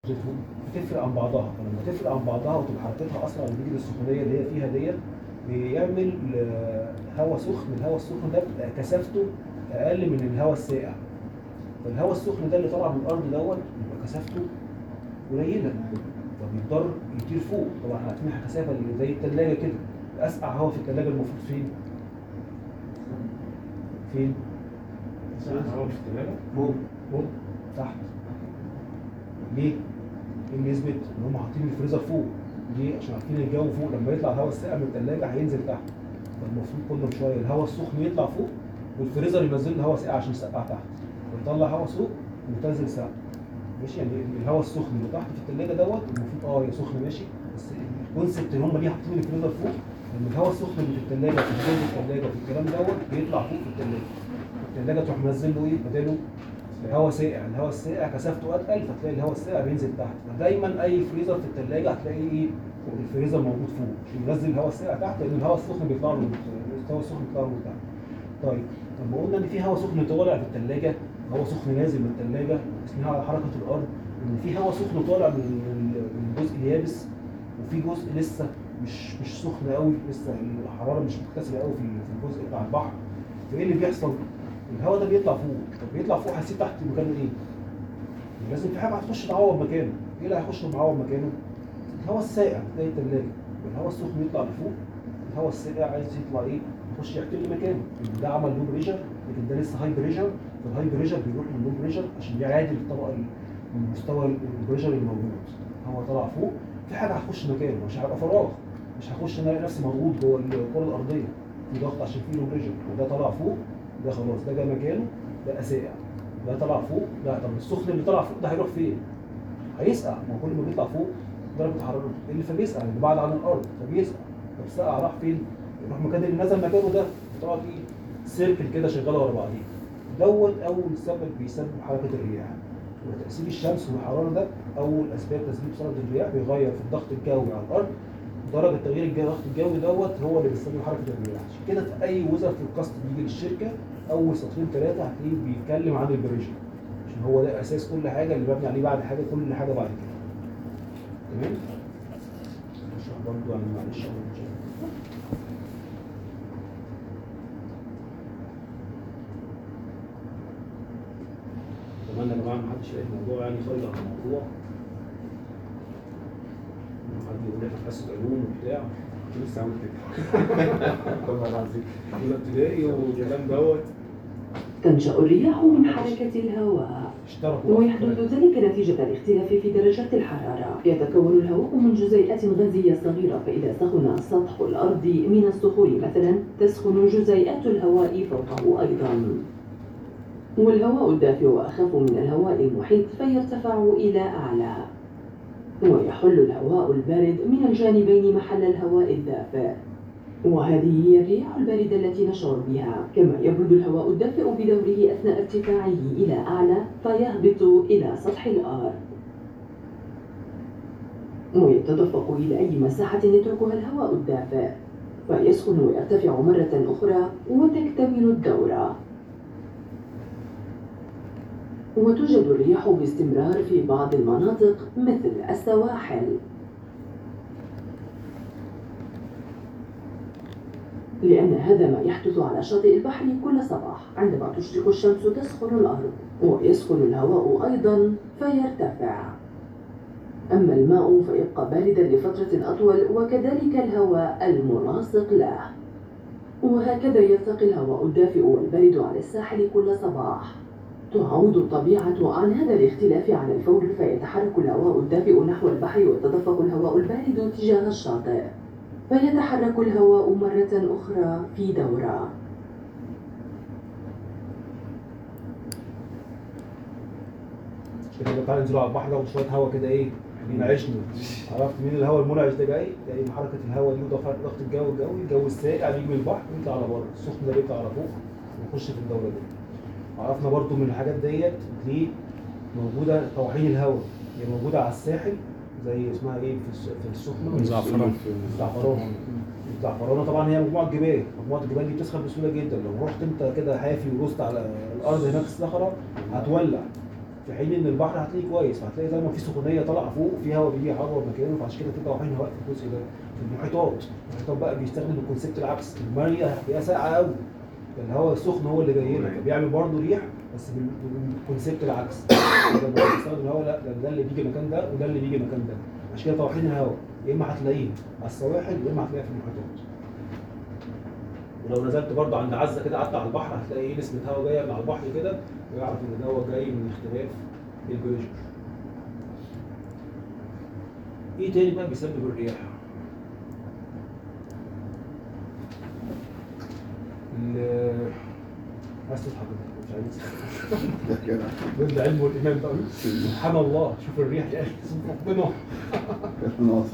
بتفرق عن بعضها فلما تفرق عن بعضها وتبقى حركتها اسرع نتيجه السخونيه اللي هي فيها ديت بيعمل آه، هواء سخن الهواء السخن ده بتبقى كثافته اقل من الهواء الساقع فالهواء السخن ده اللي طالع من الارض دوت بيبقى كثافته قليله فبيضطر يطير فوق طبعا احنا عارفين الكثافه اللي زي الثلاجه كده اسقع هواء في الثلاجه المفروض فين؟ فين؟ هو في الثلاجة فوق فوق تحت ليه؟ ايه اللي يثبت ان هم حاطين الفريزر فوق ليه؟ عشان عارفين الجو فوق لما يطلع الهواء الساقع من الثلاجه هينزل تحت فالمفروض كل شويه الهواء السخن يطلع فوق والفريزر ينزل له هواء ساقع عشان يسقع تحت ويطلع هواء سوق وتنزل ساقع ماشي يعني الهواء السخن اللي تحت في الثلاجه دوت المفروض اه يا سخن ماشي بس الكونسبت ان هم ليه حاطين الفريزر فوق لان الهواء السخن اللي في الثلاجه في جلد الثلاجه في الكلام دوت بيطلع فوق في الثلاجه الثلاجه تروح منزل له ايه بداله الهواء ساقع الهواء الساقع كثافته اتقل فتلاقي الهواء الساقع بينزل تحت فدايما اي فريزر في الثلاجه هتلاقي ايه الفريزر موجود فوق عشان ينزل الهواء الساقع تحت لان الهواء السخن بيطلع له من- الهواء السخن بيطلع له من تحت طيب لما قلنا ان في هواء سخن طالع في الثلاجه هواء سخن نازل من الثلاجه اسمها على حركه الارض ان في هواء سخن طالع من من من الجزء اليابس وفي جزء لسه مش مش سخن قوي لسه الحراره مش مكتسبه قوي في في الجزء بتاع البحر فايه اللي بيحصل؟ الهواء ده بيطلع فوق طب بيطلع فوق هيسيب تحت مكانه ايه؟ لازم في حاجه هتخش تعوض مكانه ايه اللي هيخش معوض مكانه؟ الهواء الساقع زي الثلاجه والهواء السخن يطلع لفوق الهواء الساقع عايز يطلع ايه؟ يخش يحتل مكانه لان ده عمل لو بريشر لكن ده لسه هاي بريشر فالهاي بريشر بيروح من لو بريشر عشان يعادل الطبقه ال- من مستوى البريشر اللي موجود هو طلع فوق في حاجه هتخش مكانه مش هيبقى فراغ مش هخش انا الاقي نفسي مضغوط جوه الكره الارضيه في ضغط عشان في لو بريشر وده طلع فوق ده خلاص ده جه مكانه ده ساقع ده طلع فوق ده طب السخن اللي طلع فوق ده هيروح فين؟ هيسقع ما هو كل ما بيطلع فوق درجه حرارته اللي فبيسقع اللي بعد عن الارض فبيسقع طب سقع راح فين؟ يروح مكان اللي نزل مكانه ده بتقعد ايه؟ سيركل كده شغاله ورا بعضيها دوت اول سبب بيسبب حركه الرياح وتاثير الشمس والحراره ده اول اسباب تسبيب سرعه الرياح بيغير في الضغط الجوي على الارض درجه تغيير الجو- الضغط الجوي دوت هو اللي بيسبب حركه الرياح عشان كده في اي وزر في الكاست بيجي للشركه اول سطرين ثلاثه هتلاقيه بيتكلم عن البريشر عشان هو ده اساس كل حاجه اللي مبني عليه بعد حاجه كل حاجه بعد كده تمام اشرح برضو يعني معلش أول ما أشرح. اتمنى يا جماعه ما حدش يلاقي الموضوع يعني خارج عن الموضوع حد يقول لك حصه علوم وبتاع كنت لسه عامل كده طبعا العظيم اولى ابتدائي والكلام دوت تنشأ الرياح من حركة الهواء اشتركوا ويحدث ذلك نتيجة الاختلاف في درجات الحرارة يتكون الهواء من جزيئات غازية صغيرة فإذا سخن سطح الأرض من الصخور مثلا تسخن جزيئات الهواء فوقه أيضا والهواء الدافئ أخف من الهواء المحيط فيرتفع إلى أعلى ويحل الهواء البارد من الجانبين محل الهواء الدافئ وهذه هي الرياح الباردة التي نشعر بها كما يبرد الهواء الدافئ بدوره أثناء ارتفاعه إلى أعلى فيهبط إلى سطح الأرض ويتدفق إلى أي مساحة يتركها الهواء الدافئ فيسخن ويرتفع مرة أخرى وتكتمل الدورة وتوجد الرياح باستمرار في بعض المناطق مثل السواحل لأن هذا ما يحدث على شاطئ البحر كل صباح عندما تشرق الشمس تسخن الأرض ويسخن الهواء أيضا فيرتفع أما الماء فيبقى باردا لفترة أطول وكذلك الهواء الملاصق له وهكذا يلتقي الهواء الدافئ والبارد على الساحل كل صباح تعود الطبيعة عن هذا الاختلاف على الفور فيتحرك الهواء الدافئ نحو البحر ويتدفق الهواء البارد تجاه الشاطئ فيتحرك الهواء مرة أخرى في دورة كده تعالى ننزلوا على البحر ده وشويه هوا كده ايه بينعشنا عرفت مين الهواء المنعش ده جاي جاي من حركه الهواء دي وضغط ضغط الجو الجوي الجو الساقع بيجي من البحر ويطلع على بره السخن ده بيطلع على فوق ويخش في الدوره دي عرفنا برضو من الحاجات ديت ليه موجوده طواحين الهواء هي موجوده على الساحل زي اسمها ايه في الس- في السخنه الزعفران. الزعفران الزعفرانه طبعا هي مجموعه جبال مجموعه الجبال دي بتسخن بسهوله جدا لو رحت انت كده حافي ورست على الارض هناك الصحراء هتولع في حين ان البحر هتلاقيه كويس فهتلاقي دايما في سخونيه طالعه فوق في هواء بيجي يعرض مكانه فعشان كده في طواحين هواء في الجزء ده في المحيطات المحيطات بقى بيستخدم الكونسيبت العكس الميه هتلاقيها ساقعه قوي الهواء السخن هو اللي جاي لك بيعمل برضه ريح بس بال- بالكونسيبت العكس ده بقى بيستخدم الهواء لا ده, ده اللي بيجي مكان ده وده اللي بيجي مكان ده عشان كده طواحين الهواء يا اما هتلاقيه على السواحل يا اما هتلاقيها في المحيطات ولو نزلت برضه عند عزه كده قعدت على البحر هتلاقي ايه نسمه هواء جايه من على البحر كده ويعرف ان ده هو جاي من اختلاف البريشر. ايه تاني بقى بيسبب الرياح؟ ال- عايز تضحك انت، مش عايز ده كده ضد علم والايمان بقى سبحان الله شوف الريح يا اخي سبحان ربنا ناصر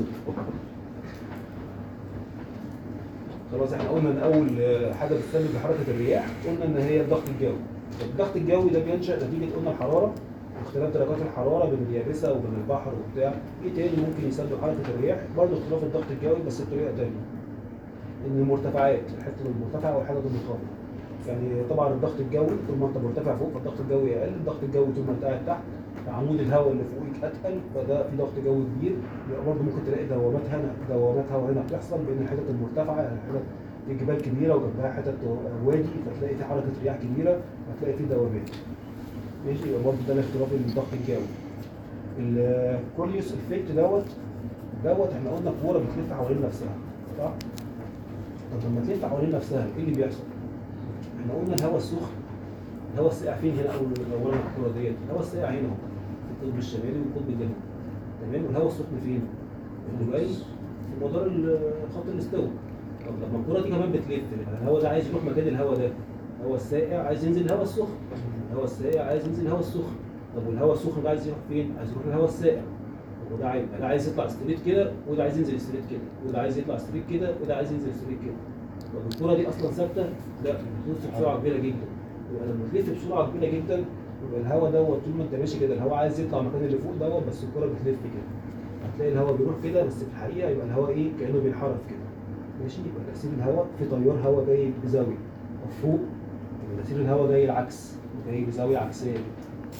خلاص احنا قلنا ان اول آه، حاجه بتسبب حركه الرياح قلنا ان هي الضغط الجوي طب الضغط الجوي ده بينشا نتيجه قلنا الحراره واختلاف درجات الحراره بين اليابسه وبين البحر وبتاع ايه تاني ممكن يسبب حركه الرياح برضه اختلاف الضغط الجوي بس بطريقه تانيه ان المرتفعات الحته المرتفعه والحاجه المنخفضه يعني طبعا الضغط الجوي طول ما انت مرتفع فوق فالضغط الجوي اقل الضغط الجوي طول ما انت قاعد تحت عمود الهواء اللي فوقيك اتقل فده في ضغط جوي كبير يبقى برضه ممكن تلاقي دوامات هنا دوامات هواء هنا بتحصل بين الحتت المرتفعه يعني الحتت في جبال كبيره وجنبها حتت وادي فتلاقي في حركه رياح كبيره فتلاقي في دوامات ماشي يبقى برضه ده الاختلاف الضغط الجوي الكوليوس افكت دوت دوت احنا قلنا كوره بتلف حوالين نفسها صح؟ طب لما تلف حوالين نفسها ايه اللي بيحصل؟ احنا قلنا الهواء السخن الهواء الساقع فين هنا اول اولا الكوره ديت الهواء الساقع هنا اهو في القطب الشمالي والقطب الجنوبي تمام والهواء السخن فين؟ في دبي في مدار ال- خط الاستواء طب لما الكوره دي كمان بتلف الهواء ده عايز يروح مكان الهواء ده الهواء الساقع عايز ينزل الهواء السخن الهواء الساقع عايز ينزل الهواء السخن طب والهواء السخن ده عايز يروح فين؟ عايز يروح الهواء الساقع طب وده عايز ده عايز يطلع ستريت كده وده عايز ينزل ستريت كده وده عايز يطلع ستريت كده وده عايز ينزل ستريت كده طب الكوره دي اصلا ثابته؟ لا بتلف بسرعه كبيره جدا يبقى لما تلف بسرعه كبيره جدا يبقى الهواء دوت طول ما انت ماشي كده الهواء عايز يطلع مكان اللي فوق دوت بس الكوره بتلف كده هتلاقي الهواء بيروح كده بس في الحقيقه يبقى الهواء ايه كانه بينحرف كده ماشي يبقى تاثير الهواء في تيار هواء جاي بزاويه وفوق يبقى تاثير الهواء جاي العكس جاي بزاويه عكسيه كده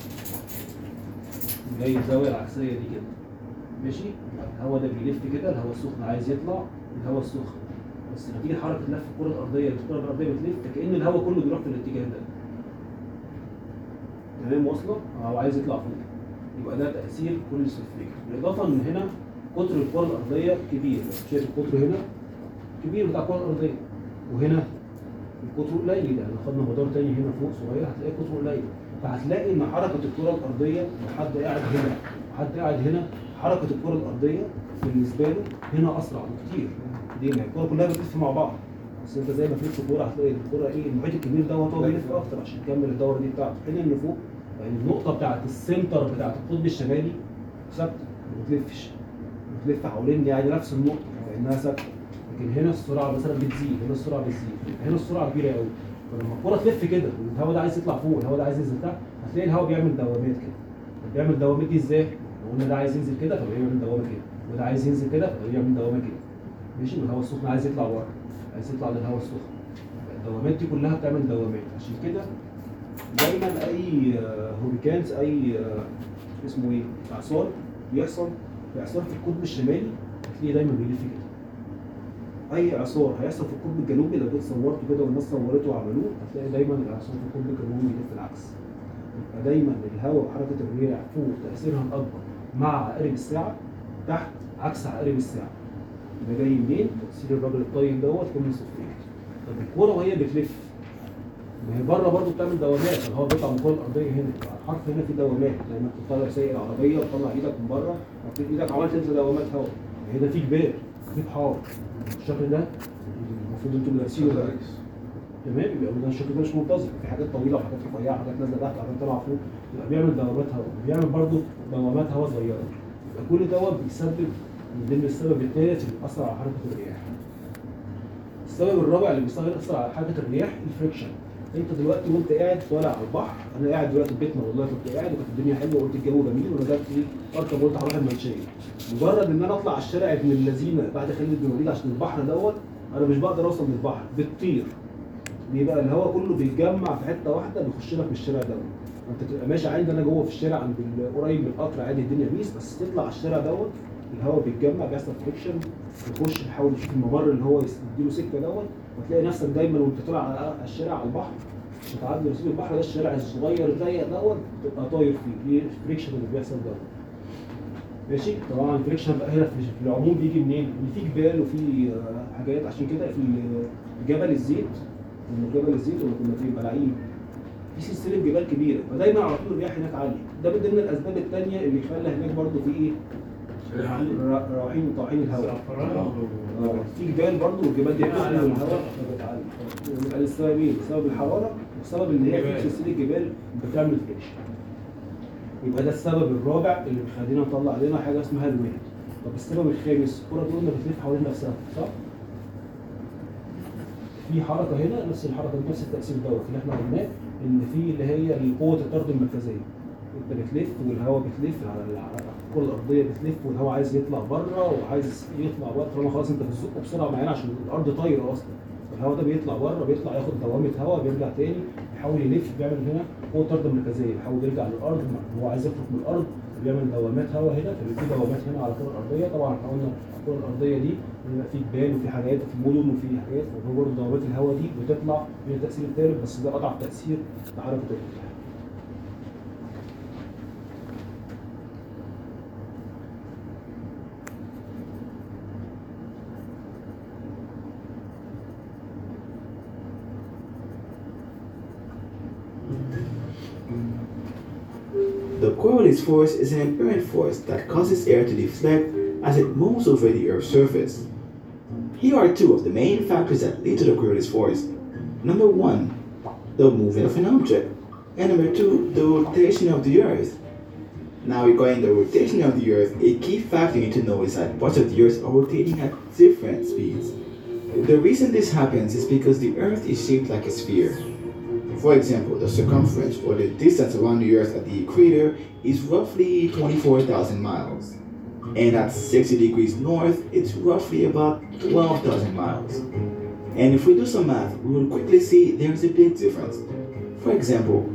جاي بزاويه العكسيه دي كده ماشي يبقى الهواء ده بيلف كده الهواء السخن عايز يطلع الهواء السخن بس نتيجه حركه لف الكره الارضيه الكره الارضيه بتلف فكأن الهواء كله بيروح في الاتجاه ده تمام واصله هو عايز يطلع فوق يبقى ده تاثير كل السلفيك بالاضافه ان هنا قطر الكره الارضيه كبير شايف القطر هنا كبير بتاع الكره الارضيه وهنا القطر قليل يعني لو خدنا مدار تاني هنا فوق صغير هتلاقي قطره قليل فهتلاقي ان حركه الكره الارضيه لو حد قاعد هنا وحد قاعد هنا حركه الكره الارضيه بالنسبه له هنا اسرع بكتير ليه؟ ما الكره كلها بتلف مع بعض بس انت زي ما تلف كوره هتلاقي الكوره ايه المحيط الكبير ده هو بيلف اكتر عشان يكمل الدوره دي بتاعته في حين ان فوق يعني النقطه بتاعت السنتر بتاعت القطب الشمالي ثابته ما بتلفش بتلف حوالين يعني نفس النقطه كانها ثابته لكن هنا السرعه مثلا بتزيد هنا السرعه بتزيد هنا السرعه كبيره قوي فلما الكوره تلف كده والهواء ده عايز يطلع فوق والهواء ده عايز ينزل تحت هتلاقي الهواء بيعمل دوامات كده طب بيعمل دوامات دي ازاي؟ لو قلنا ده عايز ينزل كده فبيعمل دوامه كده وده عايز ينزل كده فبيعمل دوامه كده ماشي والهواء السخن عايز يطلع بره عايز يطلع للهواء السخن الدوامات دي كلها بتعمل دوامات عشان كده دايما اي آه، هوريكانز اي آه، اسمه ايه اعصار بيحصل اعصار في القطب الشمالي هتلاقيه دايما بيلف كده اي اعصار هيحصل في القطب الجنوبي لو جيت صورته كده والناس صورته وعملوه هتلاقي دايما الاعصار في القطب الجنوبي بيلف العكس يبقى دايما الهواء وحركه الرياح فوق تاثيرها الاكبر مع عقارب الساعه تحت عكس عقارب الساعه ده جاي منين؟ تاثير الراجل الطيب دوت كل صفرين طب الكوره وهي بتلف ما هي بره برضه بتعمل دوامات الهواء بيطلع من الكره الارضيه هنا يبقى الحرف هنا في دوامات زي ما كنت طالع سايق العربيه وطلع ايدك من بره حطيت ايدك عملت انت دوامات هواء هنا في جبال في بحار الشكل ده المفروض انتوا لابسينه ده تمام يبقى ده الشكل ده مش منتظم في حاجات طويله وحاجات رفيعه حاجات نازله تحت حاجات طالعه فوق يبقى بيعمل دوامات هواء بيعمل برضه دوامات هواء صغيره يبقى كل دوت بيسبب من ضمن السبب الثالث اللي بيأثر على حركه الرياح السبب الرابع اللي بيأثر على حركه الرياح الفريكشن انت دلوقتي وانت قاعد طالع على البحر انا قاعد دلوقتي في بيتنا والله كنت قاعد وكانت الدنيا حلوه وقلت الجو جميل ونزلت ايه اركب قلت هروح المنشيه مجرد ان انا اطلع على الشارع ابن اللذينه بعد خالد بن الوليد عشان البحر دوت انا مش بقدر اوصل من البحر بتطير بيبقى الهواء كله بيتجمع في حته واحده بيخش لك من الشارع دوت انت تبقى ماشي عندي انا جوه في الشارع عند ال- قريب من القطر عادي الدنيا بيس بس تطلع على الشارع دوت الهواء بيتجمع بيحصل فريكشن يخش يحاول يشوف الممر اللي هو يس- يديله سكه دوت وتلاقي نفسك دايما وانت طالع على على الشارع على البحر مش هتعدي رصيف البحر ده الشارع الصغير الضيق دوت تبقى طاير فيه ليه الفريكشن اللي بيحصل دوت ماشي طبعا الفريكشن بقى هنا في في العموم بيجي منين؟ ان في جبال وفي آه، حاجات عشان كده في ال- جبل الزيت لما جبل الزيت ولا كنا فين بلاعين في سلسله جبال كبيره فدايما على طول الرياح هناك عاليه ده من ضمن الاسباب الثانيه اللي خلى هناك برضو في ايه؟ را- رايحين وطالعين الهواء آه، في جبال برضو والجبال دي بتحمل الهواء فبتعلي يبقى السببين سبب الحراره والسبب ان هي في سلسله جبال بتعمل فريكشن يبقى ده السبب الرابع اللي بيخلينا نطلع لنا حاجه اسمها الويل طب السبب الخامس الكره دي قلنا بتلف حوالين نفسها صح؟ في حركه هنا نفس الحركه دي نفس التاثير دوت اللي احنا قلناه ان في اللي هي قوه الطرد المركزيه انت بتلف والهواء بتلف على ال- على الكره الارضيه بتلف والهواء عايز يطلع بره وعايز يطلع بره طالما خلاص انت بتزقه بسرعه معينه عشان الارض طايره اصلا الهواء ده بيطلع بره بيطلع ياخد دوامه هواء بيرجع تاني يحاول يلف بيعمل هنا قوه طرد مركزيه يحاول يرجع للارض هو عايز يخرج من الارض بيعمل دوامات هواء هنا فبيبقى في دوامات هنا على الكره الارضيه طبعا احنا قلنا الكره الارضيه دي بيبقى في جبال وفي حاجات وفي مدن وفي حاجات فهو برضه دوامات الهواء دي بتطلع من التاثير الثالث بس ده اضعف تاثير لحركه الرياح The Coriolis force is an apparent force that causes air to deflect as it moves over the Earth's surface. Here are two of the main factors that lead to the Coriolis force. Number one, the movement of an object, and number two, the rotation of the Earth. Now, regarding the rotation of the Earth, a key factor you need to know is that parts of the Earth are rotating at different speeds. The reason this happens is because the Earth is shaped like a sphere. For example, the circumference or the distance around the Earth at the equator is roughly 24,000 miles. And at 60 degrees north, it's roughly about 12,000 miles. And if we do some math, we will quickly see there's a big difference. For example,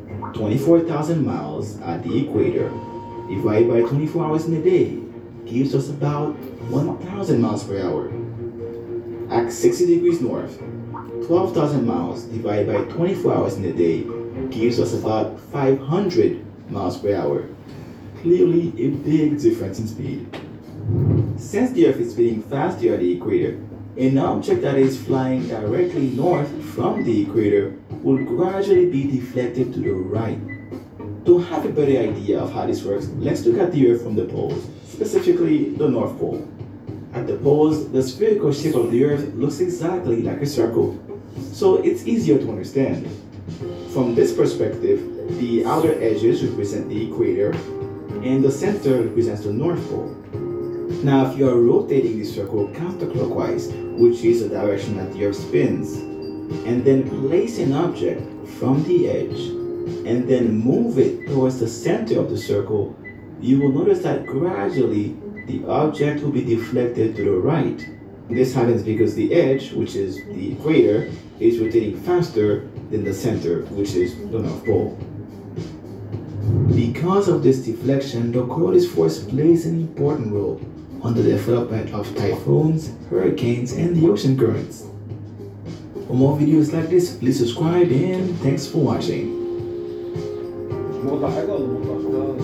24,000 miles at the equator divided by 24 hours in a day gives us about 1,000 miles per hour. At 60 degrees north, 12,000 miles divided by 24 hours in a day gives us about 500 miles per hour. Clearly, a big difference in speed. Since the Earth is spinning faster at the equator, an object that is flying directly north from the equator will gradually be deflected to the right. To have a better idea of how this works, let's look at the Earth from the poles, specifically the North Pole. At the poles, the spherical shape of the Earth looks exactly like a circle, so it's easier to understand. From this perspective, the outer edges represent the equator, and the center represents the North Pole. Now, if you are rotating the circle counterclockwise, which is the direction that the Earth spins, and then place an object from the edge, and then move it towards the center of the circle, you will notice that gradually the object will be deflected to the right. This happens because the edge, which is the equator, is rotating faster than the center, which is the North Pole. Because of this deflection, the Coriolis force plays an important role on the development of typhoons, hurricanes, and the ocean currents. For more videos like this, please subscribe and thanks for watching. موضع حاجه ولا موضع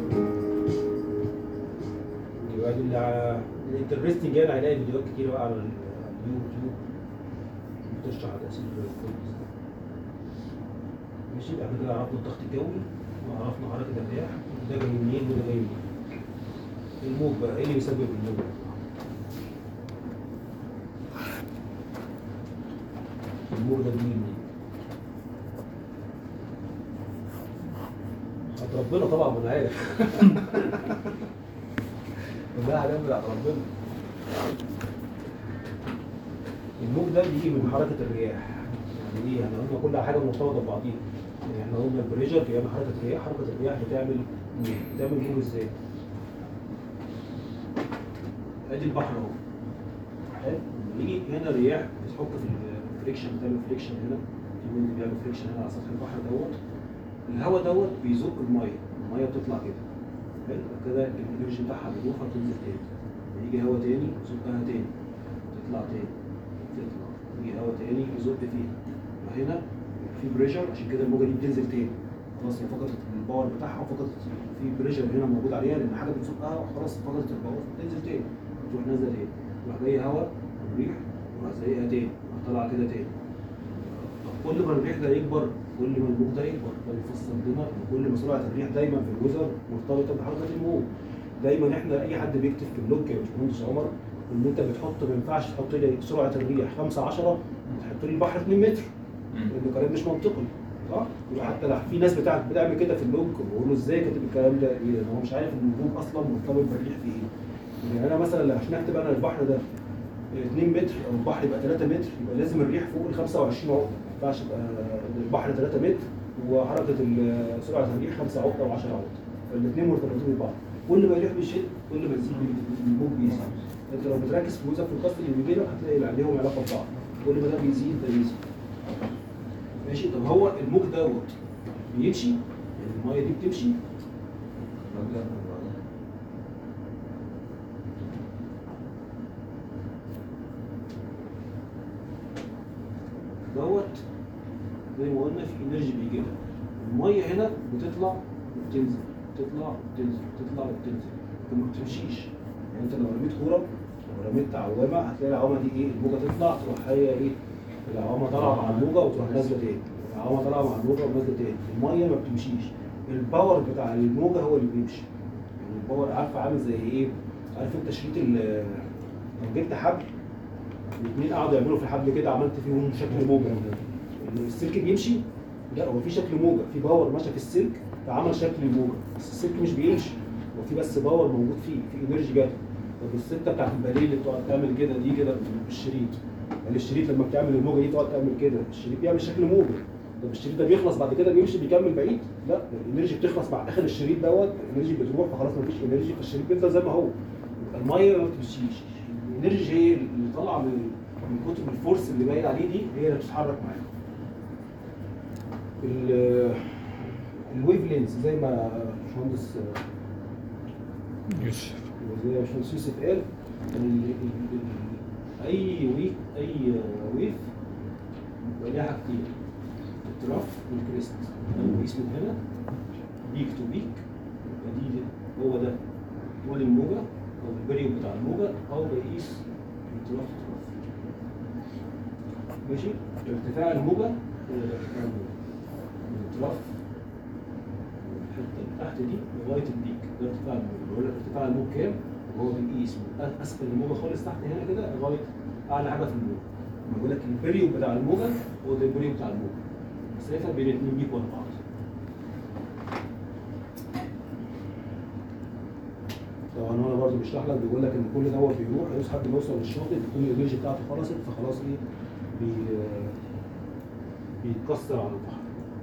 يبقى اللي على الانترستنج يعني هيلاقي فيديوهات كتير بقى على اليوتيوب بتشرح تاثير الفوز ماشي يبقى احنا كده عرفنا الضغط الجوي وعرفنا حركه الرياح ده جاي منين وده جاي منين الموج بقى ايه اللي بيسبب الموج؟ الموج ده بيجي منين؟ بتاعت ربنا طبعا ما انا عارف كلها حاجات بتاعت ربنا الموج ده بيجي من حركه الرياح يعني ايه يعني قلنا كل حاجه مرتبطه ببعضيها يعني احنا قلنا البريشر بيعمل حركه الرياح حركه الرياح بتعمل موج بتعمل موج ازاي؟ ادي البحر اهو حلو لما يجي هنا رياح بتحك في الفريكشن بتعمل فريكشن هنا في ويند بيعمل فريكشن هنا على سطح البحر دوت الهواء دوت بيزق الميه الميه بتطلع كده حلو كده الانرجي بتاعها بيروح وتنزل تاني يجي هواء تاني يزقها تاني تطلع تاني تطلع يجي هواء تاني يزق فيها وهنا في بريشر عشان كده الموجه دي بتنزل تاني خلاص هي فقدت الباور بتاعها وفقدت في بريشر هنا موجود عليها لان حاجه بتزقها وخلاص فقدت الباور فتنزل تاني تروح نازله تاني تروح جاي هواء الريح وراح زيها تاني راح طالعه كده تاني طب كل ما الريح ده يكبر كل ما الموج ده يكبر ده بيفسر لنا ان كل ما سرعه الريح دايما في الوزر مرتبطه بحركه الموج دايما احنا اي حد بيكتب في اللوج يا باشمهندس عمر ان انت بتحط ما ينفعش تحط لي سرعه الريح 5 10 وتحط لي البحر 2 متر لان الكلام مش منطقي صح؟ يبقى حتى لو في ناس بتاعت بتعمل كده في اللوج بقول له ازاي كاتب الكلام ده ايه لان هو مش عارف ان الموج اصلا مرتبط بالريح في ايه يعني انا مثلا لو عشان اكتب انا البحر ده 2 متر او البحر يبقى 3 متر يبقى لازم الريح فوق ال 25 عقده ما ينفعش يبقى البحر 3 متر وحركه ال- سرعه الريح 5 عقده و10 عقده فالاثنين مرتبطين ببعض كل ما الريح بيشد كل ما يزيد الموج بيزيد انت لو بتركز في جزء في الكاست اللي بيجي لك هتلاقي اللي عليهم علاقه ببعض كل ما ده بيزيد ده بيزيد ماشي طب هو الموج دوت بيمشي يعني الميه دي بتمشي دوت زي ما قلنا في انرجي بيجي لها الميه هنا بتطلع وبتنزل تطلع وبتنزل تطلع وبتنزل لكن ما بتمشيش يعني انت لو رميت كوره لو رميت عوامه هتلاقي العوامه دي ايه الموجه تطلع تروح هي ايه العوامه طالعه مع الموجه وتروح نازله تاني العوامه طالعه مع الموجه ونازله تاني الميه ما بتمشيش الباور بتاع الموجه هو اللي بيمشي يعني الباور عارفه عامل زي ايه عارف انت شريط ال- لو جبت حبل الاثنين قعدوا يعملوا في الحبل كده عملت فيهم شكل موجه ان السلك بيمشي لا هو في شكل موجه في باور ماشيه في السلك فعمل شكل الموجه بس السلك مش بيمشي هو في بس باور موجود فيه في انرجي جايه طب السته بتاعت الباليه اللي بتقعد تعمل كده دي كده بالشريط يعني الشريط لما بتعمل الموجه دي تقعد تعمل كده الشريط بيعمل شكل موجه طب الشريط ده بيخلص بعد كده بيمشي بيكمل بعيد لا الانرجي بتخلص مع اخر الشريط دوت الانرجي بتروح فخلاص مفيش انرجي فالشريط بيفضل زي ما هو يبقى الميه ما بتمشيش الانرجي هي اللي طالعه من من كتر الفورس اللي باين عليه دي هي اللي بتتحرك معاها ال- الويف لينز زي ما باشمهندس يوسف زي ما باشمهندس يوسف قال ال- ال- ال- اي ويف اي ويف بيبقى ليها حاجتين التراف والكريست بيقيس من هنا بيك تو بيك يبقى دي هو ده طول الموجه او البريود بتاع الموجه او بيقيس التراف تراف ماشي ارتفاع الموجه هو ده ارتفاع الموجه من التراف الحته اللي تحت دي لغايه البيك ده ارتفاع الموجه بيقول لك ارتفاع الموج كام وهو بيقيس من اسفل الموجه خالص تحت هنا كده لغايه اعلى حاجه في الموجه بيقول لك البريود بتاع الموجه هو ده البريود بتاع الموجه المسافه بين الاثنين بيك ورا بعض طبعا هو برضه بيشرح لك بيقول لك ان كل دوت بيروح يوصل حد ما يوصل للشاطئ بيكون الانرجي بتاعته خلصت فخلاص ايه بي بيتكسر على البحر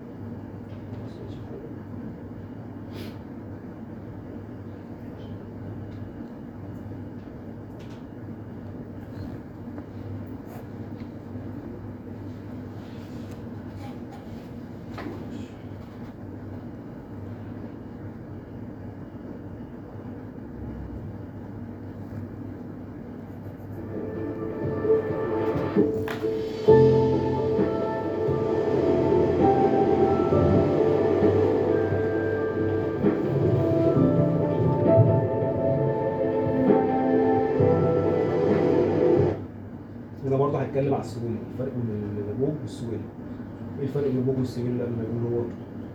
هنا برضه هيتكلم على السهوله الفرق بين الموج والسهوله ايه الفرق بين الموج والسهوله قبل ما يقول هو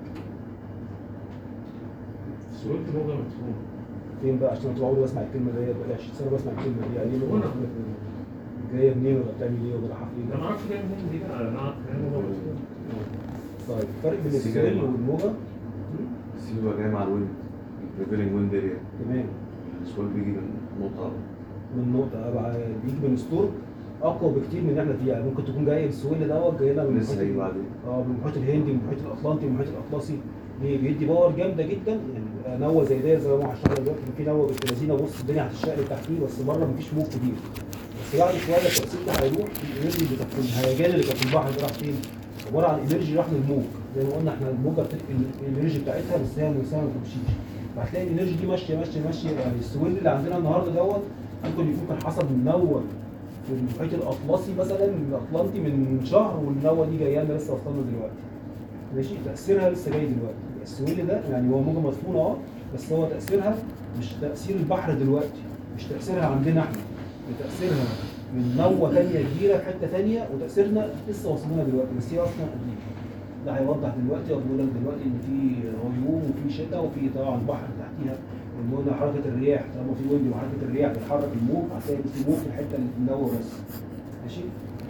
سهولة الموجة مفهومة فين بقى عشان انا طول عمري بسمع الكلمه ديت بقالي 20 سنه بسمع الكلمه دي يعني ايه جايه منين ولا بتعمل ايه ولا رايحه أنا فين ما أعرفش جاية منين دي بقى أنا أعرف إن هي موجة مفهومة طيب الفرق بين بس السهول جاي. والموجه السيوة جاي مع الويند البريفيلينج ويند اريا تمام السوال بيجي من نقطة من نقطه ابعد بيجي من ستور اقوى بكتير من اللي احنا فيها يعني ممكن تكون جاي السهول دوت جاي لنا من لسه المحيط- هيجي بعدين اه من المحيط الهندي من المحيط الاطلنطي من المحيط الاطلسي ليه؟ بيدي باور جامده جدا يعني نوه زي ده زي ما هو هشتغل دلوقتي في نوه بنت لذينه بص الدنيا هتشقلب تحتيه بس بره مفيش موج كبير بس بعد شويه التاثير ده هيروح الانرجي اللي كانت في الهيجان اللي كانت في البحر ده راح فين؟ عباره عن انرجي راح للموج زي ما قلنا احنا الموجه بتاعت الانرجي بتاعتها بس هي نفسها ما بتمشيش فهتلاقي الانرجي دي ماشيه ماشيه ماشيه يعني السويل اللي عندنا النهارده دوت ممكن يكون كان حصل منور في المحيط الاطلسي مثلا الاطلنطي من شهر والنوه دي جايه لنا لسه واصله لنا دلوقتي ماشي تاثيرها لسه جاي دلوقتي السويل ده يعني هو موجه مدفونه اه بس هو تاثيرها مش تاثير البحر دلوقتي مش تاثيرها عندنا احنا ده تاثيرها من نوه ثانيه كبيره في حته ثانيه وتاثيرنا لسه واصلنا دلوقتي بس هي اصلا قديمه ده هيوضح دلوقتي وبيقول لك دلوقتي ان في غيوم وفي شتاء وفي طبعا بحر تحتيها وان قلنا حركه الرياح طالما في ويند وحركه الرياح بتحرك الموج هتلاقي في موج في الحته اللي منور بس ماشي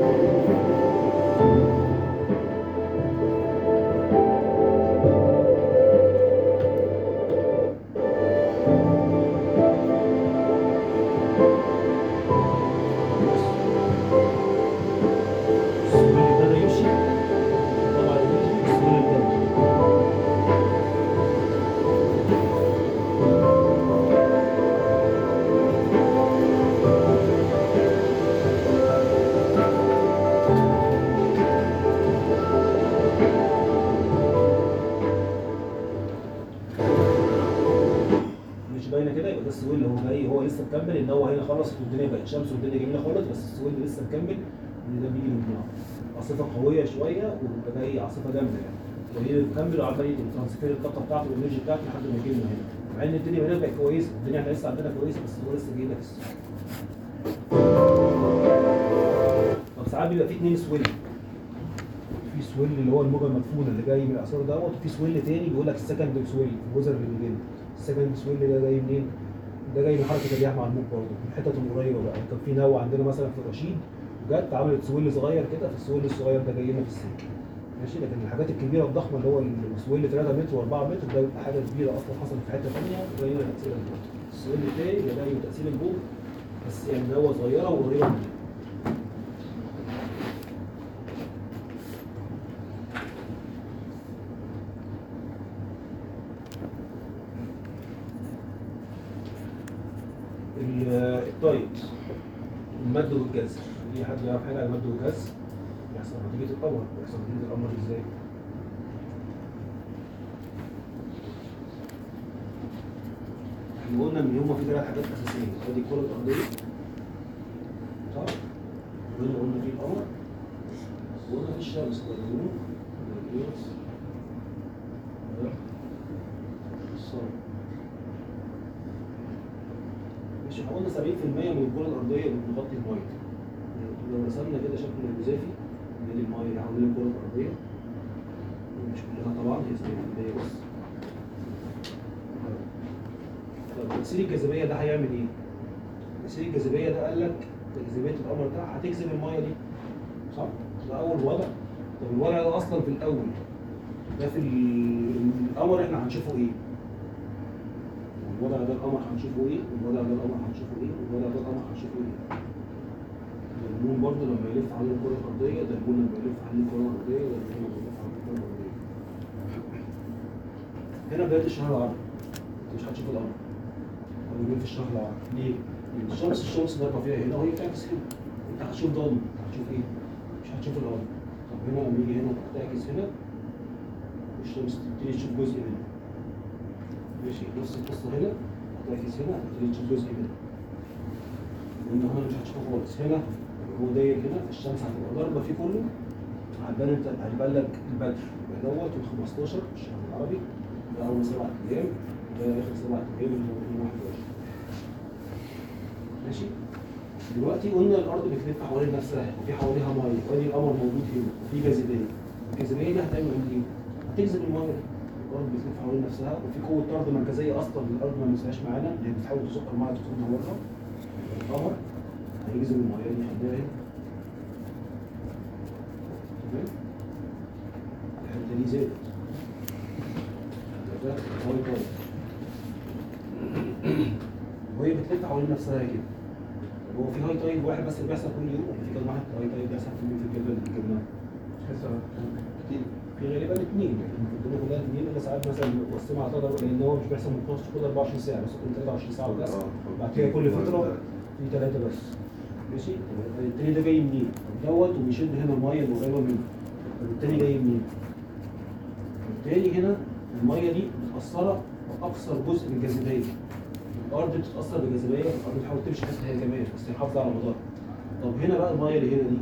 السؤال اللي ابتدى يمشي طبعا يمشي السؤال اللي ابتدى مش باينه كده يبقى ده السويل اللي هو جاي هو لسه مكمل ان هو هنا خلص والدنيا بقت شمس والدنيا جميله خالص بس السويل اللي لسه مكمل ان ده بيجي من عاصفه قويه شويه ويبقى جاي عاصفه جامده يعني وهي مكمل وعمال يترانسفير الطاقه بتاعته والانرجي بتاعته لحد ما يجي لنا هنا مع ان الدنيا هنا بقت كويسه الدنيا احنا لسه عندنا كويسه بس هو لسه جاي لك السويل طب ساعات بيبقى في اتنين سويل في سويل اللي هو الموجه المدفونه اللي جاي من الاثار دوت وفي سويل تاني بيقول لك السكند سويل الجزر اللي بيجي السكند سويل ده جاي منين؟ ده جاي من حركه الرياح مع الموج برضه من الحتت القريبه بقى كان في نوة عندنا مثلا في رشيد وجت عملت سويل صغير كده فالسويل الصغير ده جاي لنا في السكه ماشي لكن الحاجات الكبيره الضخمه اللي هو السويل 3 متر و4 متر ده بيبقى حاجه كبيره اصلا حصلت في حته ثانيه وجاي لنا تاثير الموج السويل التاني ده جاي من تاثير الموج بس يعني نوة صغيره وقريبه مننا ال- الدايت المد والجزر في حد يعرف حاجه عن المد والجزر بيحصل نتيجه القمر بيحصل نتيجه القمر ازاي احنا قلنا ان هما في ثلاث حاجات اساسيه ادي الكره الارضيه صح قلنا قلنا في القمر وقلنا في الشمس والنجوم والقياس والصار مش احنا قلنا 70% من الكره الارضيه بتغطي الميه لو رسمنا كده شكل نموذجي من الميه اللي حوالين الكره الارضيه مش كلها طبعا هي 70% بس طب تاثير الجاذبيه ده هيعمل ايه؟ تاثير الجاذبيه ده قال لك جاذبيه القمر ده هتجذب الميه دي صح؟ ده اول وضع طب الوضع ده اصلا في الاول ده في ال- القمر احنا هنشوفه ايه؟ الوضع ده القمر هنشوفه ايه والوضع ده القمر هنشوفه ايه والوضع ده القمر هنشوفه ايه ده المون برضه لما يلف حوالين الكره الارضيه ده المون لما يلف حوالين الكره الارضيه ده المون لما يلف حوالين الكره الارضيه هنا بدايه الشهر العربي انت مش هتشوف القمر هو يومين في الشهر العربي ليه؟ لان الشمس الشمس ضاربه فيها هنا وهي بتعكس هنا انت هتشوف ضلمه هتشوف ايه؟ مش هتشوف القمر طب هنا لما يجي هنا تعكس هنا والشمس تبتدي تشوف جزء منه ماشي نفس القصه هنا هتعكس هنا هتبتدي تشوف جزء منه وان هنا مش هتشوفه خالص هنا هو داير هنا الشمس هتبقى ضاربه فيه كله هتبان انت هيبان لك البدر يبقى دوت يوم 15 الشهر العربي ده اول سبع ايام ده اخر سبع ايام اللي هو يوم 11 ماشي دلوقتي قلنا الارض بتلف حوالين نفسها وفي حواليها ميه وادي القمر موجود هنا وفي جاذبيه الجاذبيه دي هتعمل ايه؟ هتجذب الميه دي. الارض بتلف حوالين نفسها وفي قوه طرد مركزيه اصلا الارض ما نسيهاش معانا اللي هي بتحاول تزق الميه تدخلها بره القمر هيجذب الميه دي يخليها هنا تمام الحته دي زادت ده هاي تايد وهي بتلف حوالين نفسها كده طب هو في هاي تايد واحد بس اللي بيحصل كل يوم ولا في كام واحد هاي تايد بيحصل كل يوم في الجبل اللي جبناه كتير في غالبا اثنين يعني في الدنيا كلها اثنين الا ساعات مثلا مقسمه على ثلاثه لان هو مش بيحصل من كل 24 ساعه بس كل 23 ساعه بس بعد كده كل فتره في ثلاثه بس ماشي التاني ده جاي منين؟ دوت وبيشد هنا الميه اللي قريبه منه فبالتالي جاي منين؟ بالتالي هنا الميه دي متاثره باكثر جزء من الجاذبيه الارض بتتاثر بالجاذبيه الارض بتحاول تمشي حتى هي كمان بس هي محافظه على مدارها طب هنا بقى الميه اللي هنا دي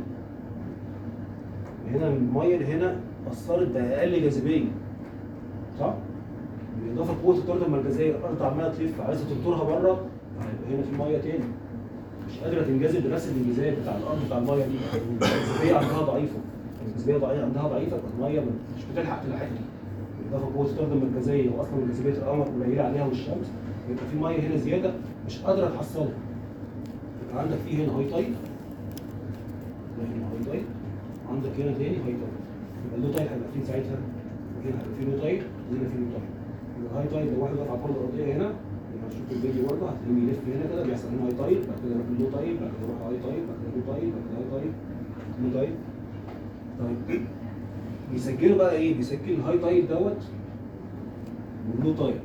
هنا الميه اللي هنا اثرت باقل جاذبيه صح؟ بالاضافه لقوه الطرد المركزيه الارض عماله تلف عايزه تنطرها بره هيبقى هنا في ميه تاني مش قادره تنجذب بنفس الانجذاب بتاع الارض بتاع الميه دي الجاذبيه عندها ضعيفه الجاذبيه ضعيفه عندها ضعيفه فالميه مش بتلحق تلحقني بالاضافه لقوه الطرد المركزيه واصلا جاذبيه القمر قليله عليها والشمس يبقى في ميه هنا زياده مش قادره تحصلها يبقى عندك في هنا هاي تايد ده هنا هاي تايد عندك هنا تاني هاي تايد يبقى اللو تايد هيبقى فين ساعتها وهنا هيبقى في لو تايد وهنا في لو تايد يبقى الهاي تايد لو واحد واقف على الكره الارضيه هنا لما نشوف الفيديو برضه هتلاقيه يلف هنا كده بيحصل هنا هاي تايد بعد كده يروح لو تايد بعد كده يروح هاي تايد بعد كده لو تايد بعد كده هاي تايد لو تايد طيب بيسجلوا بقى ايه؟ بيسجل الهاي تايد دوت واللو تايد